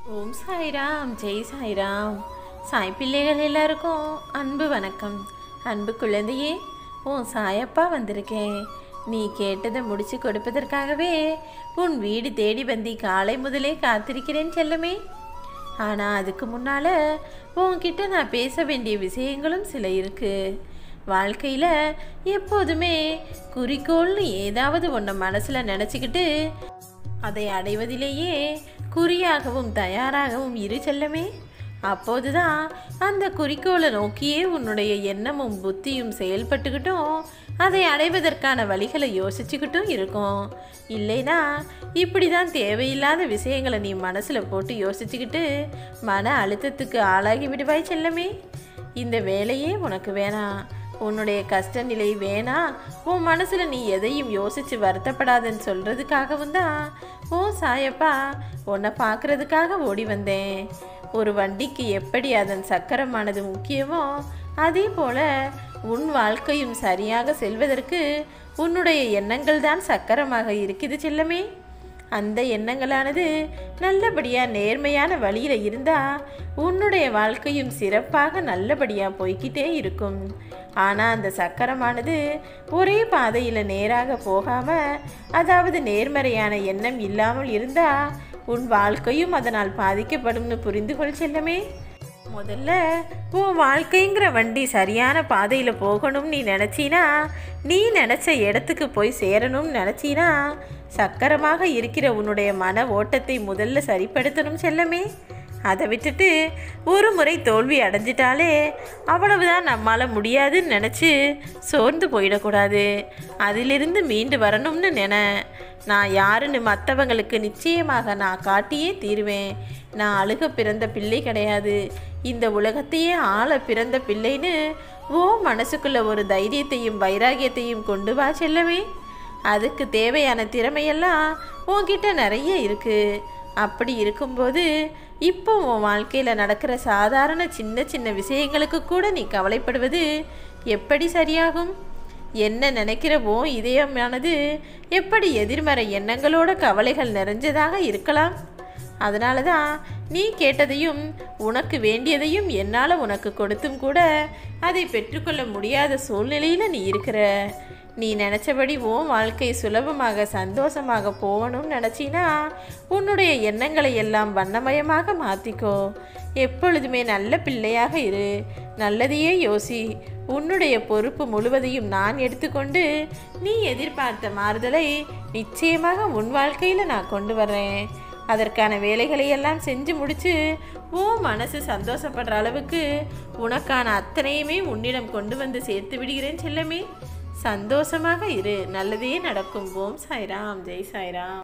ஓம் சாய்ராம் ஜெய் சாய்ராம் சாய் பிள்ளைகள் எல்லாருக்கும் அன்பு வணக்கம் அன்பு குழந்தையே உன் சாயப்பா வந்திருக்கேன் நீ கேட்டதை முடிச்சு கொடுப்பதற்காகவே உன் வீடு தேடி வந்தி காலை முதலே காத்திருக்கிறேன் செல்லமே ஆனால் அதுக்கு முன்னால் உன்கிட்ட நான் பேச வேண்டிய விஷயங்களும் சில இருக்கு வாழ்க்கையில் எப்போதுமே குறிக்கோள்னு ஏதாவது ஒன்று மனசில் நினச்சிக்கிட்டு அதை அடைவதிலேயே குறியாகவும் தயாராகவும் இரு செல்லமே அப்போதுதான் அந்த குறிக்கோளை நோக்கியே உன்னுடைய எண்ணமும் புத்தியும் செயல்பட்டுக்கிட்டும் அதை அடைவதற்கான வழிகளை யோசிச்சுக்கிட்டும் இருக்கும் இல்லைனா இப்படி தான் தேவையில்லாத விஷயங்களை நீ மனசில் போட்டு யோசிச்சுக்கிட்டு மன அழுத்தத்துக்கு ஆளாகி விடுவாய் செல்லமே இந்த வேலையே உனக்கு வேணாம் உன்னுடைய கஷ்ட நிலை வேணாம் உன் மனசில் நீ எதையும் யோசித்து வருத்தப்படாதன்னு சொல்கிறதுக்காகவும் தான் ஓ சாயப்பா உன்னை பார்க்குறதுக்காக ஓடி வந்தேன் ஒரு வண்டிக்கு எப்படி அதன் சக்கரமானது முக்கியமோ அதே போல் உன் வாழ்க்கையும் சரியாக செல்வதற்கு உன்னுடைய எண்ணங்கள் தான் சக்கரமாக இருக்குது செல்லமே அந்த எண்ணங்களானது நல்லபடியாக நேர்மையான வழியில் இருந்தால் உன்னுடைய வாழ்க்கையும் சிறப்பாக நல்லபடியாக போய்கிட்டே இருக்கும் ஆனால் அந்த சக்கரமானது ஒரே பாதையில் நேராக போகாமல் அதாவது நேர்மறையான எண்ணம் இல்லாமல் இருந்தால் உன் வாழ்க்கையும் அதனால் பாதிக்கப்படும்னு புரிந்து கொள் செல்லமே முதல்ல உன் வாழ்க்கைங்கிற வண்டி சரியான பாதையில் போகணும் நீ நினச்சினா நீ நினச்ச இடத்துக்கு போய் சேரணும்னு நினச்சினா சக்கரமாக இருக்கிற உன்னுடைய மன ஓட்டத்தை முதல்ல சரிப்படுத்தணும் செல்லமே அதை விட்டுட்டு ஒரு முறை தோல்வி அடைஞ்சிட்டாலே அவ்வளவுதான் நம்மால் முடியாதுன்னு நினச்சி சோர்ந்து போயிடக்கூடாது அதிலிருந்து மீண்டு வரணும்னு நின நான் யாருன்னு மற்றவங்களுக்கு நிச்சயமாக நான் காட்டியே தீருவேன் நான் அழுக பிறந்த பிள்ளை கிடையாது இந்த உலகத்தையே ஆள பிறந்த பிள்ளைன்னு ஓ மனசுக்குள்ள ஒரு தைரியத்தையும் வைராகியத்தையும் கொண்டு வா செல்லவே அதுக்கு தேவையான திறமையெல்லாம் உன்கிட்ட நிறைய இருக்குது அப்படி இருக்கும்போது இப்போ உன் வாழ்க்கையில் நடக்கிற சாதாரண சின்ன சின்ன விஷயங்களுக்கு கூட நீ கவலைப்படுவது எப்படி சரியாகும் என்ன நினைக்கிறவோ இதயமானது எப்படி எதிர்மறை எண்ணங்களோட கவலைகள் நிறைஞ்சதாக இருக்கலாம் அதனால தான் நீ கேட்டதையும் உனக்கு வேண்டியதையும் என்னால் உனக்கு கொடுத்தும் கூட அதை பெற்றுக்கொள்ள முடியாத சூழ்நிலையில் நீ இருக்கிற நீ நினச்சபடி உன் வாழ்க்கை சுலபமாக சந்தோஷமாக போகணும்னு நினச்சினா உன்னுடைய எண்ணங்களை எல்லாம் வண்ணமயமாக மாற்றிக்கோ எப்பொழுதுமே நல்ல பிள்ளையாக இரு நல்லதையே யோசி உன்னுடைய பொறுப்பு முழுவதையும் நான் எடுத்துக்கொண்டு நீ எதிர்பார்த்த மாறுதலை நிச்சயமாக உன் வாழ்க்கையில் நான் கொண்டு வர்றேன் அதற்கான வேலைகளை எல்லாம் செஞ்சு முடிச்சு ஓ மனசு சந்தோஷப்படுற அளவுக்கு உனக்கான அத்தனையுமே உன்னிடம் கொண்டு வந்து சேர்த்து விடுகிறேன் செல்லமே சந்தோஷமாக இரு நல்லதே நடக்கும் ஓம் சாய்ராம் ஜெய் சாய்ராம்